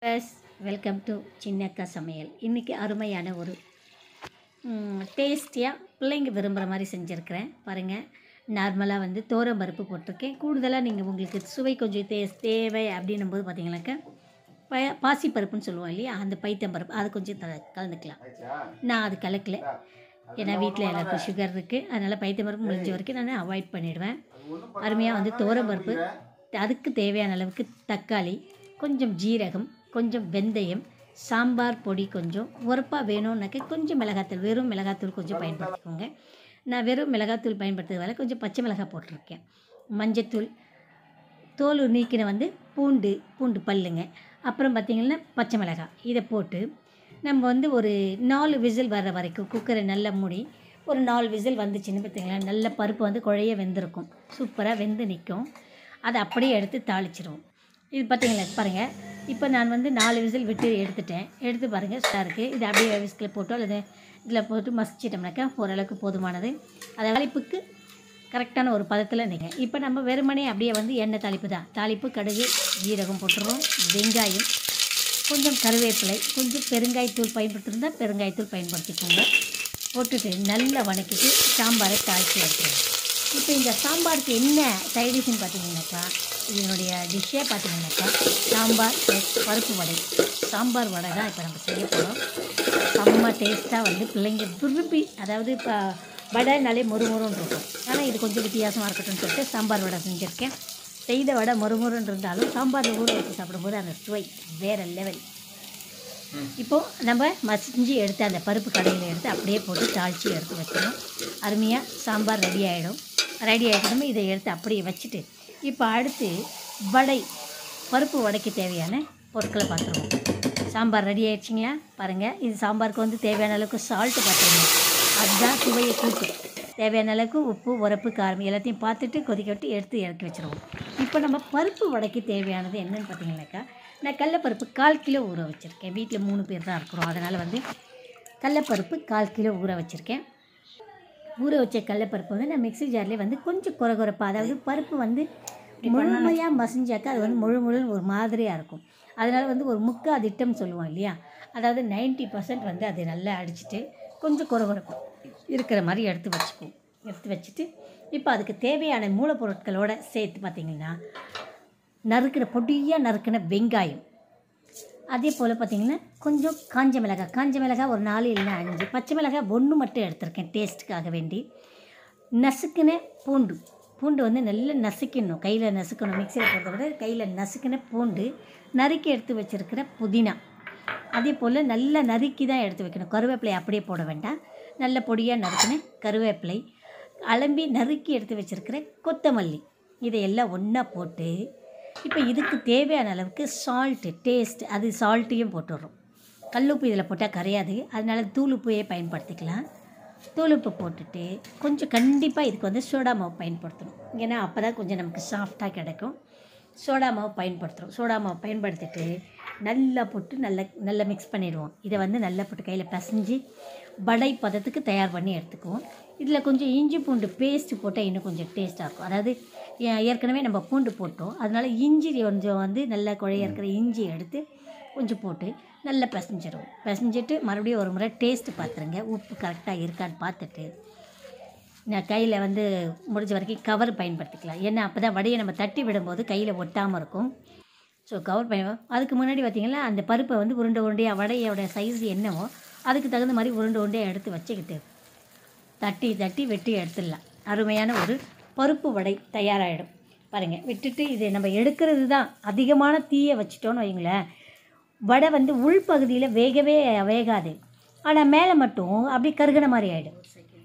yes welcome to சின்னக்கா சமையல் இன்றைக்கி அருமையான ஒரு டேஸ்டியாக பிள்ளைங்க விரும்புகிற மாதிரி செஞ்சுருக்கிறேன் பாருங்கள் நார்மலாக வந்து தோரம் பருப்பு போட்டிருக்கேன் கூடுதலாக நீங்கள் உங்களுக்கு சுவை கொஞ்சம் தே தேவை அப்படின்னும் போது பார்த்தீங்கன்னாக்கா ப பாசி பருப்புன்னு சொல்லுவோம் இல்லையா அந்த பைத்தம் பருப்பு அது கொஞ்சம் த கலந்துக்கலாம் நான் அது கலக்கல ஏன்னா வீட்டில் எல்லாருக்கும் சுகர் இருக்குது அதனால் பைத்தம் பருப்பு முடிஞ்ச வரைக்கும் நான் அவாய்ட் பண்ணிடுவேன் அருமையாக வந்து தோரம் பருப்பு அதுக்கு தேவையான அளவுக்கு தக்காளி கொஞ்சம் ஜீரகம் கொஞ்சம் வெந்தயம் சாம்பார் பொடி கொஞ்சம் உரப்பாக வேணும்னாக்க கொஞ்சம் மிளகாத்தூள் வெறும் மிளகாத்தூள் கொஞ்சம் பயன்படுத்திக்கோங்க நான் வெறும் மிளகாத்தூள் பயன்படுத்துறதால கொஞ்சம் பச்சை மிளகாய் போட்டிருக்கேன் மஞ்சத்தூள் தோல் நீக்கின வந்து பூண்டு பூண்டு பல்லுங்க அப்புறம் பார்த்திங்கன்னா பச்சை மிளகாய் இதை போட்டு நம்ம வந்து ஒரு நாலு விசில் வர்ற வரைக்கும் குக்கரை நல்லா மூடி ஒரு நாலு விசில் வந்துச்சுன்னு பார்த்திங்களா நல்ல பருப்பு வந்து குழைய வெந்திருக்கும் சூப்பராக வெந்து நிற்கும் அதை அப்படியே எடுத்து தாளிச்சிருவோம் இது பார்த்தீங்களா பாருங்கள் இப்போ நான் வந்து நாலு விசில் விட்டு எடுத்துட்டேன் எடுத்து பாருங்கள் ஸ்டாக இருக்குது இது அப்படியே விஸ்கில் போட்டோ அல்லது இதில் போட்டு மசிச்சிட்டோம்னாக்கா ஓரளவுக்கு போதுமானது அதை தாளிப்புக்கு கரெக்டான ஒரு பதத்தில் நீங்கள் இப்போ நம்ம வெறுமனே அப்படியே வந்து எண்ணெய் தாளிப்பு தான் தாளிப்பு கடுகு ஜீரகம் போட்டுருவோம் வெங்காயம் கொஞ்சம் கருவேப்பிலை கொஞ்சம் பெருங்காயத்தூள் பயன்படுத்திருந்தா பெருங்காயத்தூள் பயன்படுத்திக்கோங்க போட்டுட்டு நல்லா வணக்கிட்டு சாம்பாரை தாளித்து வைக்கிறோம் இப்போ இந்த சாம்பாருக்கு என்ன சைடிஷ்னு பார்த்தீங்கன்னாக்கா இதனுடைய டிஷ்ஷே பார்த்தீங்கன்னாக்கா சாம்பார் ப்ளஸ் பருப்பு வடை சாம்பார் வடை தான் இப்போ நம்ம செய்ய போகிறோம் செம்ம டேஸ்ட்டாக வந்து பிள்ளைங்க விரும்பி அதாவது இப்போ வடைனாலே மொறுமொறுன்னு இருக்கும் ஆனால் இது கொஞ்சம் வித்தியாசமாக இருக்கட்டும்னு சொல்லிட்டு சாம்பார் வடை செஞ்சுருக்கேன் செய்த வடை மொறுமொறுன்னு இருந்தாலும் சாம்பாரில் ஊற வச்சு சாப்பிடும்போது அந்த சுவை வேறு லெவல் இப்போது நம்ம மசிஞ்சு எடுத்து அந்த பருப்பு கடையில் எடுத்து அப்படியே போட்டு தாளித்து எடுத்து வச்சிடணும் அருமையாக சாம்பார் ரெடி ஆகிடும் ரெடி ஆகிடணும் இதை எடுத்து அப்படியே வச்சுட்டு இப்போ அடுத்து வடை பருப்பு வடைக்கு தேவையான பொருட்களை பார்த்துருவோம் சாம்பார் ரெடி ஆயிடுச்சிங்களா பாருங்கள் இது சாம்பாருக்கு வந்து தேவையான அளவுக்கு சால்ட்டு பார்த்துருங்க அதுதான் சுவையை கூட்டும் தேவையான அளவுக்கு உப்பு உரப்பு காரம் எல்லாத்தையும் பார்த்துட்டு கொதிக்க விட்டு எடுத்து இறக்கி வச்சுருவோம் இப்போ நம்ம பருப்பு வடைக்கு தேவையானது என்னன்னு பார்த்தீங்கன்னாக்கா நான் கடலப்பருப்பு கால் கிலோ ஊற வச்சுருக்கேன் வீட்டில் மூணு பேர் தான் இருக்கிறோம் அதனால் வந்து கடலப்பருப்பு கால் கிலோ ஊற வச்சுருக்கேன் ஊற வச்ச கடலப்பருப்பு வந்து நான் மிக்ஸி ஜார்லேயே வந்து கொஞ்சம் குறை குறைப்பா அதாவது பருப்பு வந்து முழுமையாக மசிஞ்சாக்கா அது வந்து முழு முழுன்னு ஒரு மாதிரியாக இருக்கும் அதனால் வந்து ஒரு முக்கா திட்டம் சொல்லுவோம் இல்லையா அதாவது 90% பர்சன்ட் வந்து அதை நல்லா அடிச்சுட்டு கொஞ்சம் குறை குறைப்பு இருக்கிற மாதிரி எடுத்து வச்சுக்குவோம் எடுத்து வச்சுட்டு இப்போ அதுக்கு தேவையான மூலப்பொருட்களோடு சேர்த்து பார்த்திங்கன்னா நறுக்கின பொடியாக நறுக்கின வெங்காயம் அதே போல் பார்த்திங்கன்னா கொஞ்சம் காஞ்ச மிளகாய் காஞ்ச மிளகாய் ஒரு நாலு இல்லைன்னா அஞ்சு பச்சை மிளகாய் ஒன்று மட்டும் எடுத்திருக்கேன் டேஸ்ட்டுக்காக வேண்டி நசுக்கின பூண்டு பூண்டு வந்து நல்லா நசுக்கணும் கையில் நசுக்கணும் மிக்சியில் போடுறத விட கையில் நசுக்கின பூண்டு நறுக்கி எடுத்து வச்சுருக்கிற புதினா அதே போல் நல்லா நறுக்கி தான் எடுத்து வைக்கணும் கருவேப்பிலை அப்படியே போட வேண்டாம் நல்ல பொடியாக நறுக்கின கருவேப்பிலை அலம்பி நறுக்கி எடுத்து வச்சுருக்கிற கொத்தமல்லி இதையெல்லாம் ஒன்றா போட்டு இப்போ இதுக்கு தேவையான அளவுக்கு சால்ட்டு டேஸ்ட் அது சால்ட்டையும் போட்டுடுறோம் கல்லுப்பு இதில் போட்டால் கரையாது அதனால தூளுப்பையே பயன்படுத்திக்கலாம் தூளுப்பு போட்டுட்டு கொஞ்சம் கண்டிப்பாக இதுக்கு வந்து சோடா மாவு பயன்படுத்தணும் ஏன்னா அப்போ தான் கொஞ்சம் நமக்கு சாஃப்டாக கிடைக்கும் சோடா மாவு பயன்படுத்துகிறோம் சோடா மாவு பயன்படுத்திட்டு நல்லா போட்டு நல்லா நல்லா மிக்ஸ் பண்ணிடுவோம் இதை வந்து நல்லா போட்டு கையில் பிசைஞ்சு வடை பதத்துக்கு தயார் பண்ணி எடுத்துக்குவோம் இதில் கொஞ்சம் இஞ்சி பூண்டு பேஸ்ட்டு போட்டால் இன்னும் கொஞ்சம் டேஸ்ட்டாக இருக்கும் அதாவது ஏ- ஏற்கனவே நம்ம பூண்டு போட்டோம் அதனால் இஞ்சி கொஞ்சம் வந்து நல்லா குழைய இருக்கிற இஞ்சி எடுத்து கொஞ்சம் போட்டு நல்லா பிசைஞ்சிடுவோம் பிசைஞ்சிட்டு மறுபடியும் ஒரு முறை டேஸ்ட்டு பார்த்துருங்க உப்பு கரெக்டாக இருக்கான்னு பார்த்துட்டு நான் கையில் வந்து முடிஞ்ச வரைக்கும் கவர் பயன்படுத்திக்கலாம் ஏன்னா அப்போ தான் வடையை நம்ம தட்டி விடும்போது கையில் ஒட்டாமல் இருக்கும் ஸோ கவர் பயன் அதுக்கு முன்னாடி பார்த்திங்கன்னா அந்த பருப்பை வந்து உருண்டை உருண்டையாக வடையோட சைஸ் என்னவோ அதுக்கு தகுந்த மாதிரி உருண்டை உருண்டையாக எடுத்து வச்சுக்கிட்டு தட்டி தட்டி வெட்டி எடுத்துடலாம் அருமையான ஒரு பருப்பு வடை தயாராகிடும் பாருங்கள் விட்டுட்டு இது நம்ம எடுக்கிறது தான் அதிகமான தீயை வச்சிட்டோன்னு வைங்களேன் வடை வந்து உள்பகுதியில் வேகவே வேகாது ஆனால் மேலே மட்டும் அப்படியே கருகின மாதிரி ஆகிடும்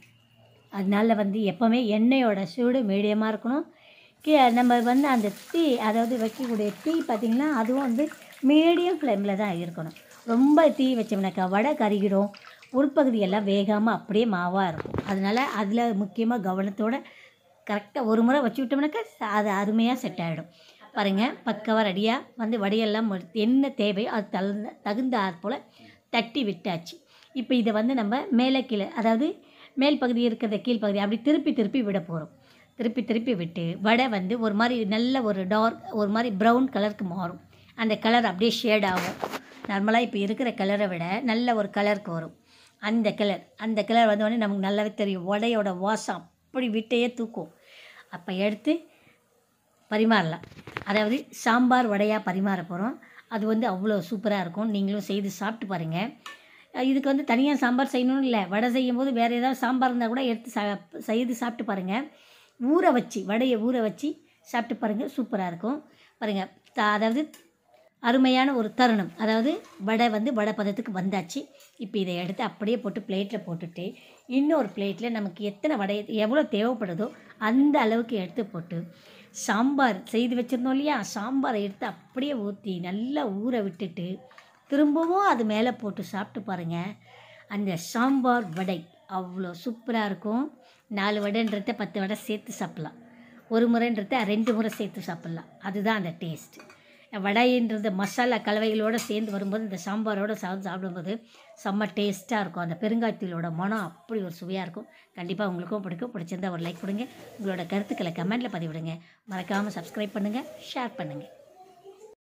அதனால வந்து எப்போவுமே எண்ணெயோட சூடு மீடியமாக இருக்கணும் கீ நம்ம வந்து அந்த தீ அதாவது வைக்கக்கூடிய தீ பார்த்திங்கன்னா அதுவும் வந்து மீடியம் ஃப்ளேமில் தான் இருக்கணும் ரொம்ப தீ வச்சோம்னாக்கா வடை கருகிடும் உள்பகுதி எல்லாம் வேகாமல் அப்படியே மாவாக இருக்கும் அதனால் அதில் முக்கியமாக கவனத்தோட கரெக்டாக ஒரு முறை வச்சு விட்டோம்னாக்கா ச- அது அருமையாக செட் ஆகிடும் பாருங்கள் பக்கவாக ரெடியாக வந்து வடையெல்லாம் முடித்து என்ன தேவையோ அது தகுந்த தகுந்தாற் போல் தட்டி விட்டாச்சு இப்போ இதை வந்து நம்ம மேலே கீழே அதாவது மேல் பகுதி இருக்கிறத கீழ்ப்பகுதி அப்படி திருப்பி திருப்பி விட போகிறோம் திருப்பி திருப்பி விட்டு வடை வந்து ஒரு மாதிரி நல்ல ஒரு டார்க் ஒரு மாதிரி ப்ரௌன் கலருக்கு மாறும் அந்த கலர் அப்படியே ஷேட் ஆகும் நார்மலாக இப்போ இருக்கிற கலரை விட நல்ல ஒரு கலருக்கு வரும் அந்த கலர் அந்த கலர் வந்தோடனே நமக்கு நல்லாவே தெரியும் வடையோட வாசம் அப்படி விட்டையே தூக்கும் அப்போ எடுத்து பரிமாறலாம் அதாவது சாம்பார் வடையாக பரிமாற போகிறோம் அது வந்து அவ்வளோ சூப்பராக இருக்கும் நீங்களும் செய்து சாப்பிட்டு பாருங்கள் அஹ் இதுக்கு வந்து தனியாக சாம்பார் செய்யணும்னு இல்லை வடை செய்யும் போது வேறு ஏதாவது சாம்பார் இருந்தால் கூட எடுத்து சா செய்து சாப்பிட்டு பாருங்கள் ஊற வச்சு வடையை ஊற வச்சு சாப்பிட்டு பாருங்கள் சூப்பராக இருக்கும் பாருங்கள் த- அதாவது அருமையான ஒரு தருணம் அதாவது வடை வந்து வடை பதத்துக்கு வந்தாச்சு இப்போ இதை எடுத்து அப்படியே போட்டு பிளேட்டில் போட்டுட்டு இன்னொரு பிளேட்டில் நமக்கு எத்தனை வடை எவ்வளோ தேவைப்படுதோ அந்த அளவுக்கு எடுத்து போட்டு சாம்பார் செய்து வச்சுருந்தோம் இல்லையா சாம்பாரை எடுத்து அப்படியே ஊற்றி நல்லா ஊற விட்டுட்டு திரும்பவும் அது மேலே போட்டு சாப்பிட்டு பாருங்கள் அந்த சாம்பார் வடை அவ்வளோ சூப்பராக இருக்கும் நாலு வடைன்றத பத்து வடை சேர்த்து சாப்பிட்லாம் ஒரு முறைன்றத ரெண்டு முறை சேர்த்து சாப்பிட்லாம் அதுதான் அந்த டேஸ்ட் வடைன்றது மசாலா கலவைகளோடு சேர்ந்து வரும்போது இந்த சாம்பாரோட சாப்பிட்டு சாப்பிடும்போது செம்ம டேஸ்ட்டாக இருக்கும் அந்த பெருங்காயத்தூளோட மனம் அப்படி ஒரு சுவையாக இருக்கும் கண்டிப்பாக உங்களுக்கும் பிடிக்கும் பிடிச்சிருந்தா ஒரு லைக் கொடுங்க உங்களோட கருத்துக்களை கமெண்ட்டில் பதிவிடுங்க மறக்காமல் சப்ஸ்கிரைப் பண்ணுங்கள் ஷேர் பண்ணுங்கள்